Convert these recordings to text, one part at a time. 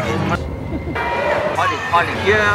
lagi. Hold it, hold it here.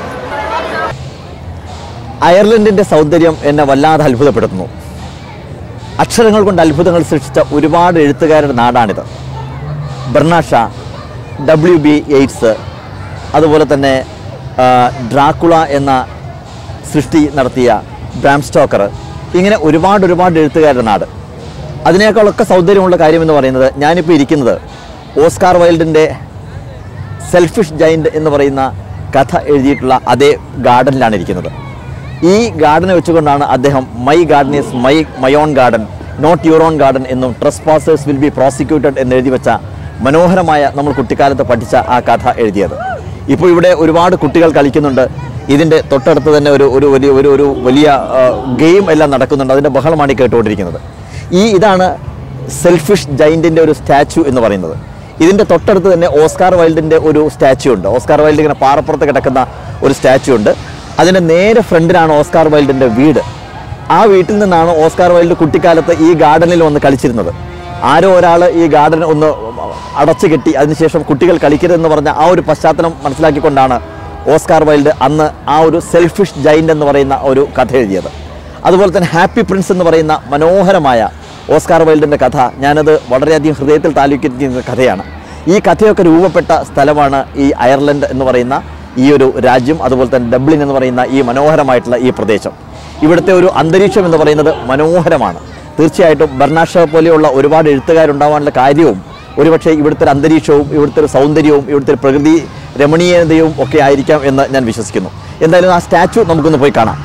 അയർലൻഡിൻ്റെ സൗന്ദര്യം എന്നെ വല്ലാതെ അത്ഭുതപ്പെടുത്തുന്നു അക്ഷരങ്ങൾ കൊണ്ട് അത്ഭുതങ്ങൾ സൃഷ്ടിച്ച ഒരുപാട് എഴുത്തുകാരുടെ നാടാണിത് ബർണാഷ ഡബ്ല്യു ബി എയ്റ്റ്സ് അതുപോലെ തന്നെ ആ, ഡ്രാക്കുള എന്ന സൃഷ്ടി നടത്തിയ ബ്രാം സ്റ്റോക്കർ ഇങ്ങനെ ഒരുപാട് ഒരുപാട് എഴുത്തുകാരുടെ നാട് അതിനേക്കാളൊക്കെ സൗന്ദര്യമുള്ള കാര്യം എന്ന് പറയുന്നത് ഞാനിപ്പോൾ ഇരിക്കുന്നത് ഓസ്കാർ വൈൽഡിൻ്റെ സെൽഫിഷ് ജൈൻറ്റ് എന്ന് പറയുന്ന കഥ എഴുതിയിട്ടുള്ള അതേ ഗാർഡനിലാണ് ഇരിക്കുന്നത് ഈ ഗാർഡനെ വെച്ചുകൊണ്ടാണ് അദ്ദേഹം my garden is my my own garden not your own garden എന്നും trespassers will be prosecuted എന്ന് എഴുതി വെച്ച മനോഹരമായ നമ്മൾ കുട്ടിക്കാലത്ത് പഠിച്ച ആ കഥ എഴുതിയത് ഇപ്പോൾ ഇവിടെ ഒരുപാട് കുട്ടികൾ കളിക്കുന്നുണ്ട് ഇതിൻ്റെ തൊട്ടടുത്ത് തന്നെ ഒരു ഒരു വലിയ ഒരു ഒരു വലിയ ഗെയിം എല്ലാം നടക്കുന്നുണ്ട് അതിൻ്റെ ബഹളമാണ് ഈ കേട്ടുകൊണ്ടിരിക്കുന്നത് ഈ ഇതാണ് സെൽഫിഷ് ജൈൻറ്റിൻ്റെ ഒരു സ്റ്റാച്ചു എന്ന് പറയുന്നത് ഇതിൻ്റെ തൊട്ടടുത്ത് തന്നെ ഓസ്കാർ വൈൽഡിൻ്റെ ഒരു സ്റ്റാച്ചു ഉണ്ട് ഓസ്കാർ വൈൽഡ് ഇങ്ങനെ പാറപ്പുറത്ത് കിടക്കുന്ന ഒരു സ്റ്റാച്ചു ഉണ്ട് അതിൻ്റെ നേരെ ഫ്രണ്ടിലാണ് ഓസ്കാർ വൈൽഡിൻ്റെ വീട് ആ വീട്ടിൽ നിന്നാണ് ഓസ്കാർ വൈൽഡ് കുട്ടിക്കാലത്ത് ഈ ഗാർഡനിൽ വന്ന് കളിച്ചിരുന്നത് ആരോ ഒരാൾ ഈ ഗാർഡൻ ഒന്ന് അടച്ചു കെട്ടി അതിനുശേഷം കുട്ടികൾ കളിക്കരുതെന്ന് പറഞ്ഞ ആ ഒരു പശ്ചാത്തലം മനസ്സിലാക്കിക്കൊണ്ടാണ് ഓസ്കാർ വൈൽഡ് അന്ന് ആ ഒരു സെൽഫിഷ് ജൈൻറ്റ് എന്ന് പറയുന്ന ഒരു കഥ എഴുതിയത് അതുപോലെ തന്നെ ഹാപ്പി പ്രിൻസ് എന്ന് പറയുന്ന മനോഹരമായ ഓസ്കാർ വൈൽഡിൻ്റെ കഥ ഞാനത് വളരെയധികം ഹൃദയത്തിൽ താലൂക്കിയിരിക്കുന്ന കഥയാണ് ഈ കഥയൊക്കെ രൂപപ്പെട്ട സ്ഥലമാണ് ഈ അയർലൻഡ് എന്ന് പറയുന്ന ഈ ഒരു രാജ്യം അതുപോലെ തന്നെ ഡബ്ലിൻ എന്ന് പറയുന്ന ഈ മനോഹരമായിട്ടുള്ള ഈ പ്രദേശം ഇവിടുത്തെ ഒരു അന്തരീക്ഷം എന്ന് പറയുന്നത് മനോഹരമാണ് തീർച്ചയായിട്ടും ബർണാഷ പോലെയുള്ള ഒരുപാട് എഴുത്തുകാരുണ്ടാവാനുള്ള കാര്യവും ഒരുപക്ഷെ ഇവിടുത്തെ ഒരു അന്തരീക്ഷവും ഇവിടുത്തെ ഒരു സൗന്ദര്യവും ഇവിടുത്തെ ഒരു പ്രകൃതി രമണീയതയും ഒക്കെ ആയിരിക്കാം എന്ന് ഞാൻ വിശ്വസിക്കുന്നു എന്തായാലും ആ സ്റ്റാച്ചു നമുക്കൊന്ന് പോയി കാണാം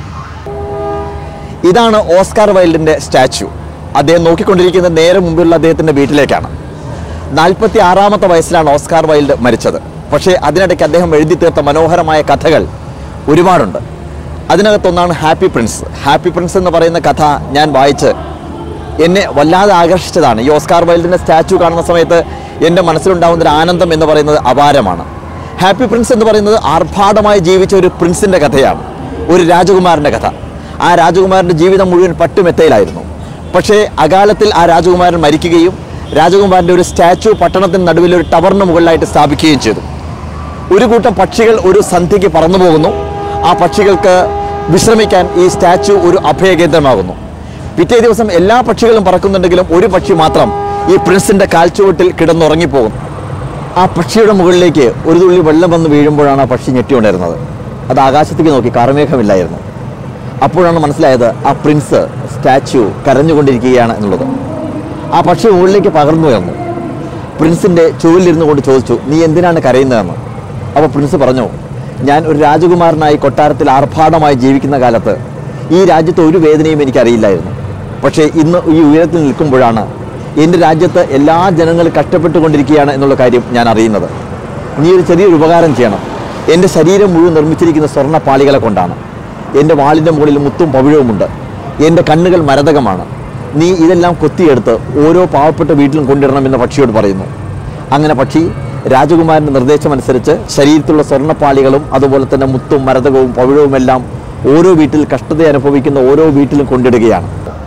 ഇതാണ് ഓസ്കാർ വൈൽഡിൻ്റെ സ്റ്റാച്ചു അദ്ദേഹം നോക്കിക്കൊണ്ടിരിക്കുന്ന നേരെ മുമ്പിലുള്ള അദ്ദേഹത്തിൻ്റെ വീട്ടിലേക്കാണ് നാൽപ്പത്തി ആറാമത്തെ വയസ്സിലാണ് ഓസ്കാർ വൈൽഡ് മരിച്ചത് പക്ഷേ അതിനിടയ്ക്ക് അദ്ദേഹം എഴുതി തീർത്ത മനോഹരമായ കഥകൾ ഒരുപാടുണ്ട് അതിനകത്തൊന്നാണ് ഹാപ്പി പ്രിൻസ് ഹാപ്പി പ്രിൻസ് എന്ന് പറയുന്ന കഥ ഞാൻ വായിച്ച് എന്നെ വല്ലാതെ ആകർഷിച്ചതാണ് ഈ ഓസ്കാർ വൈൽഡിൻ്റെ സ്റ്റാച്ചു കാണുന്ന സമയത്ത് എൻ്റെ മനസ്സിലുണ്ടാകുന്ന ഒരു ആനന്ദം എന്ന് പറയുന്നത് അപാരമാണ് ഹാപ്പി പ്രിൻസ് എന്ന് പറയുന്നത് ആർഭാടമായി ജീവിച്ച ഒരു പ്രിൻസിൻ്റെ കഥയാണ് ഒരു രാജകുമാരൻ്റെ കഥ ആ രാജകുമാരൻ്റെ ജീവിതം മുഴുവൻ പട്ടുമെത്തയിലായിരുന്നു പക്ഷേ അകാലത്തിൽ ആ രാജകുമാരൻ മരിക്കുകയും രാജകുമാരൻ്റെ ഒരു സ്റ്റാച്ചു പട്ടണത്തിന് നടുവിൽ ഒരു ടവറിന് മുകളിലായിട്ട് സ്ഥാപിക്കുകയും ചെയ്തു ഒരു കൂട്ടം പക്ഷികൾ ഒരു സന്ധ്യയ്ക്ക് പറന്നു പോകുന്നു ആ പക്ഷികൾക്ക് വിശ്രമിക്കാൻ ഈ സ്റ്റാച്ചു ഒരു അഭയകേന്ദ്രമാകുന്നു പിറ്റേ ദിവസം എല്ലാ പക്ഷികളും പറക്കുന്നുണ്ടെങ്കിലും ഒരു പക്ഷി മാത്രം ഈ പ്രിൻസിന്റെ കാൽച്ചുവട്ടിൽ കിടന്നുറങ്ങിപ്പോകും ആ പക്ഷിയുടെ മുകളിലേക്ക് ഒരു തുള്ളി വെള്ളം വന്ന് വീഴുമ്പോഴാണ് ആ പക്ഷി ഞെട്ടിയുണ്ടായിരുന്നത് അത് ആകാശത്തേക്ക് നോക്കി കാർമേഘമില്ലായിരുന്നു അപ്പോഴാണ് മനസ്സിലായത് ആ പ്രിൻസ് സ്റ്റാച്ചു കരഞ്ഞുകൊണ്ടിരിക്കുകയാണ് എന്നുള്ളത് ആ പക്ഷി മുകളിലേക്ക് പകർന്നു ഉയർന്നു പ്രിൻസിന്റെ ചുവലിരുന്നു കൊണ്ട് ചോദിച്ചു നീ എന്തിനാണ് കരയുന്നതെന്ന് അപ്പോൾ പ്രിൻസ് പറഞ്ഞു ഞാൻ ഒരു രാജകുമാരനായി കൊട്ടാരത്തിൽ ആർഭാടമായി ജീവിക്കുന്ന കാലത്ത് ഈ രാജ്യത്ത് ഒരു വേദനയും എനിക്കറിയില്ലായിരുന്നു പക്ഷേ ഇന്ന് ഈ ഉയരത്തിൽ നിൽക്കുമ്പോഴാണ് എൻ്റെ രാജ്യത്ത് എല്ലാ ജനങ്ങളും കഷ്ടപ്പെട്ടുകൊണ്ടിരിക്കുകയാണ് എന്നുള്ള കാര്യം ഞാൻ അറിയുന്നത് നീ ഒരു ചെറിയൊരു ഉപകാരം ചെയ്യണം എൻ്റെ ശരീരം മുഴുവൻ നിർമ്മിച്ചിരിക്കുന്ന സ്വർണ്ണ പാളികളെ കൊണ്ടാണ് എൻ്റെ വാളിൻ്റെ മുകളിൽ മുത്തും പവിഴവുമുണ്ട് എൻ്റെ കണ്ണുകൾ മരതകമാണ് നീ ഇതെല്ലാം കൊത്തിയെടുത്ത് ഓരോ പാവപ്പെട്ട വീട്ടിലും കൊണ്ടിടണമെന്ന് പക്ഷിയോട് പറയുന്നു അങ്ങനെ പക്ഷി രാജകുമാരൻ്റെ നിർദ്ദേശമനുസരിച്ച് ശരീരത്തിലുള്ള സ്വർണ്ണപ്പാളികളും അതുപോലെ തന്നെ മുത്തും മരതകവും പവിഴവും എല്ലാം ഓരോ വീട്ടിൽ കഷ്ടത അനുഭവിക്കുന്ന ഓരോ വീട്ടിലും കൊണ്ടിടുകയാണ്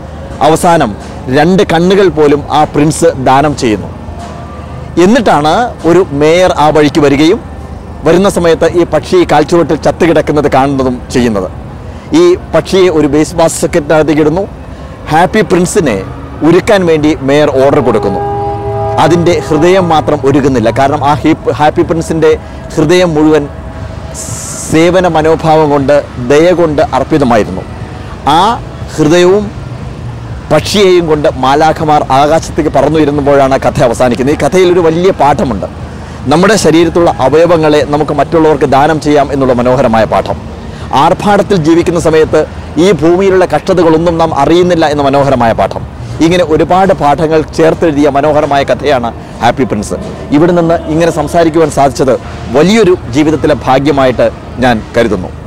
അവസാനം രണ്ട് കണ്ണുകൾ പോലും ആ പ്രിൻസ് ദാനം ചെയ്യുന്നു എന്നിട്ടാണ് ഒരു മേയർ ആ വഴിക്ക് വരികയും വരുന്ന സമയത്ത് ഈ പക്ഷി കാൽച്ചുവട്ടിൽ ചത്തുകിടക്കുന്നത് കാണുന്നതും ചെയ്യുന്നത് ഈ പക്ഷിയെ ഒരു ബേസ് ബാസ്ക്കറ്റിനകത്തേക്ക് ഇടുന്നു ഹാപ്പി പ്രിൻസിനെ ഉരുക്കാൻ വേണ്ടി മേയർ ഓർഡർ കൊടുക്കുന്നു അതിൻ്റെ ഹൃദയം മാത്രം ഒരുക്കുന്നില്ല കാരണം ആ ഹീപ്പ് ഹാപ്പി പ്രിൻസിൻ്റെ ഹൃദയം മുഴുവൻ സേവന മനോഭാവം കൊണ്ട് ദയ കൊണ്ട് അർപ്പിതമായിരുന്നു ആ ഹൃദയവും പക്ഷിയെയും കൊണ്ട് മാലാഖമാർ ആകാശത്തേക്ക് പറന്നുയരുമ്പോഴാണ് കഥ അവസാനിക്കുന്നത് ഈ കഥയിൽ ഒരു വലിയ പാഠമുണ്ട് നമ്മുടെ ശരീരത്തിലുള്ള അവയവങ്ങളെ നമുക്ക് മറ്റുള്ളവർക്ക് ദാനം ചെയ്യാം എന്നുള്ള മനോഹരമായ പാഠം ആർഭാടത്തിൽ ജീവിക്കുന്ന സമയത്ത് ഈ ഭൂമിയിലുള്ള കഷ്ടതകളൊന്നും നാം അറിയുന്നില്ല എന്ന മനോഹരമായ പാഠം ഇങ്ങനെ ഒരുപാട് പാഠങ്ങൾ ചേർത്തെഴുതിയ മനോഹരമായ കഥയാണ് ഹാപ്പി പ്രിൻസ് ഇവിടെ നിന്ന് ഇങ്ങനെ സംസാരിക്കുവാൻ സാധിച്ചത് വലിയൊരു ജീവിതത്തിലെ ഭാഗ്യമായിട്ട് ഞാൻ കരുതുന്നു